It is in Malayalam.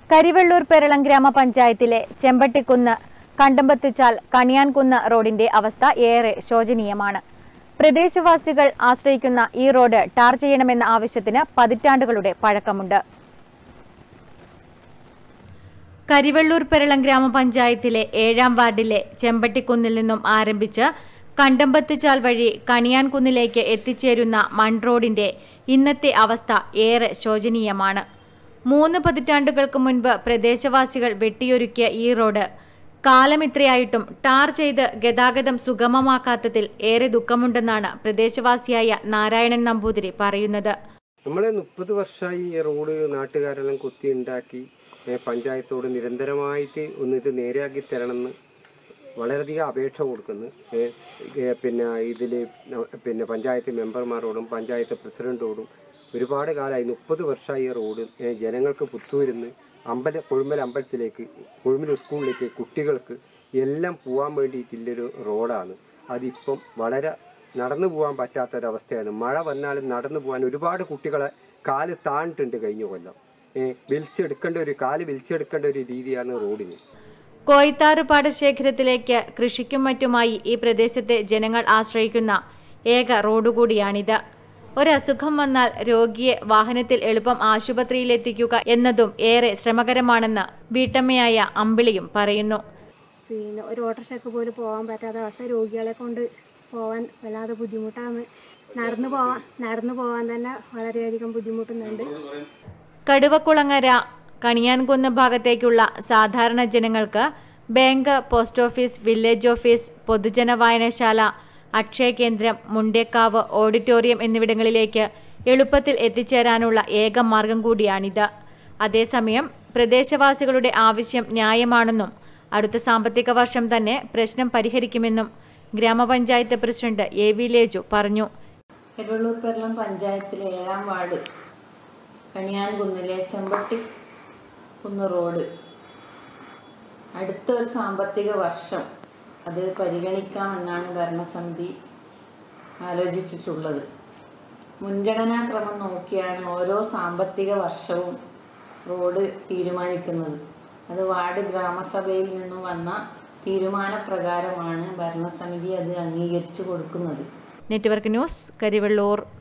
കരിവെള്ളൂർ പെരളം ഗ്രാമപഞ്ചായത്തിലെ ചെമ്പട്ടിക്കുന്ന് കണ്ടമ്പത്തുചാൽ കണിയാൻകുന്ന് റോഡിന്റെ അവസ്ഥ ഏറെ ശോചനീയമാണ് പ്രദേശവാസികൾ ആശ്രയിക്കുന്ന ഈ റോഡ് ടാർ ചെയ്യണമെന്ന ആവശ്യത്തിന് പതിറ്റാണ്ടുകളുടെ പഴക്കമുണ്ട് കരിവെള്ളൂർ പെരളം ഗ്രാമപഞ്ചായത്തിലെ ഏഴാം വാർഡിലെ ചെമ്പട്ടിക്കുന്നിൽ നിന്നും ആരംഭിച്ച് കണ്ടമ്പത്തുചാൽ വഴി കണിയാൻകുന്നിലേക്ക് എത്തിച്ചേരുന്ന മൺറോഡിന്റെ ഇന്നത്തെ അവസ്ഥ ഏറെ ശോചനീയമാണ് മൂന്ന് പതിറ്റാണ്ടുകൾക്ക് മുൻപ് പ്രദേശവാസികൾ വെട്ടിയൊരുക്കിയ ഈ റോഡ് കാലമിത്രയായിട്ടും ടാർ ചെയ്ത് ഗതാഗതം സുഗമമാക്കാത്തതിൽ ഏറെ ദുഃഖമുണ്ടെന്നാണ് പ്രദേശവാസിയായ നാരായണൻ നമ്പൂതിരി പറയുന്നത് നമ്മൾ മുപ്പത് വർഷമായി ഈ റോഡ് നാട്ടുകാരെല്ലാം കുത്തി ഉണ്ടാക്കി ഏ, പഞ്ചായത്തോട് നിരന്തരമായിട്ട് ഒന്ന് ഇത് നേരെയാക്കി തരണമെന്ന് വളരെയധികം അപേക്ഷ കൊടുക്കുന്നു ഏ, ഏ, പിന്നെ ഇതിൽ പിന്നെ പഞ്ചായത്ത് മെമ്പർമാരോടും പഞ്ചായത്ത് പ്രസിഡന്റോടും ഒരുപാട് കാലമായി മുപ്പത് വർഷമായി ഈ റോഡ് ഏ, ജനങ്ങൾക്ക് പുത്തൂരിന്ന് അമ്പല കൊഴുമൽ അമ്പലത്തിലേക്ക് കൊഴുമൽ സ്കൂളിലേക്ക് കുട്ടികൾക്ക് എല്ലാം പോകാൻ വേണ്ടിയിട്ടുള്ളൊരു റോഡാണ് അതിപ്പം വളരെ നടന്നു പോകാൻ പറ്റാത്തൊരവസ്ഥയാണ് മഴ വന്നാലും നടന്നു പോകാൻ ഒരുപാട് കുട്ടികളെ കാല് താണിട്ടുണ്ട് കഴിഞ്ഞ കൊല്ലം ഏ, വലിച്ചെടുക്കേണ്ട ഒരു കാല് വലിച്ചെടുക്കേണ്ട ഒരു രീതിയാണ് റോഡിന് കോയിത്താറ് പാടശേഖരത്തിലേക്ക് കൃഷിക്കും മറ്റുമായി ഈ പ്രദേശത്തെ ജനങ്ങൾ ആശ്രയിക്കുന്ന ഏക റോഡ് കൂടിയാണിത് ഒരസുഖം വന്നാൽ രോഗിയെ വാഹനത്തിൽ എളുപ്പം ആശുപത്രിയിലെത്തിക്കുക എന്നതും ഏറെ ശ്രമകരമാണെന്ന് വീട്ടമ്മയായ അമ്പിളിയും പറയുന്നു പിന്നെ ഒരു ഓട്ടോറിക്ഷയ്ക്ക് പോലും പോകാൻ പറ്റാത്ത അവസ്ഥ രോഗികളെ കൊണ്ട് പോകാൻ വല്ലാതെ ബുദ്ധിമുട്ടാണ് നടന്നു പോവാൻ നടന്നു പോകാൻ തന്നെ വളരെയധികം ബുദ്ധിമുട്ടുന്നുണ്ട് കടുവക്കുളങ്ങര കണിയാൻകുന്ന് ഭാഗത്തേക്കുള്ള സാധാരണ ജനങ്ങൾക്ക് bank post office village office പൊതുജന വായനശാല അക്ഷയ കേന്ദ്രം മുണ്ടേക്കാവ് ഓഡിറ്റോറിയം എന്നിവിടങ്ങളിലേക്ക് എളുപ്പത്തിൽ എത്തിച്ചേരാനുള്ള ഏക മാർഗം കൂടിയാണിത് അതേസമയം പ്രദേശവാസികളുടെ ആവശ്യം ന്യായമാണെന്നും അടുത്ത സാമ്പത്തിക വർഷം തന്നെ പ്രശ്നം പരിഹരിക്കുമെന്നും ഗ്രാമപഞ്ചായത്ത് പ്രസിഡന്റ് എ വി ലേജു പറഞ്ഞു എരുവള്ളൂർ പെരളം പഞ്ചായത്തിലെ ഏഴാം വാർഡ് കണിയാൻകുന്നിലെ ചെമ്പട്ടി കുന്ന് റോഡ് അടുത്ത ഒരു സാമ്പത്തിക വർഷം അത് പരിഗണിക്കാമെന്നാണ് ഭരണസമിതി ആലോചിച്ചിട്ടുള്ളത് മുൻഗണനാക്രമം നോക്കിയാണ് ഓരോ സാമ്പത്തിക വർഷവും റോഡ് തീരുമാനിക്കുന്നത് അത് വാർഡ് ഗ്രാമസഭയിൽ നിന്നും വന്ന തീരുമാനപ്രകാരമാണ് ഭരണസമിതി അത് അംഗീകരിച്ചു കൊടുക്കുന്നത് നെറ്റ്വർക്ക് ന്യൂസ് കരിവെള്ളൂർ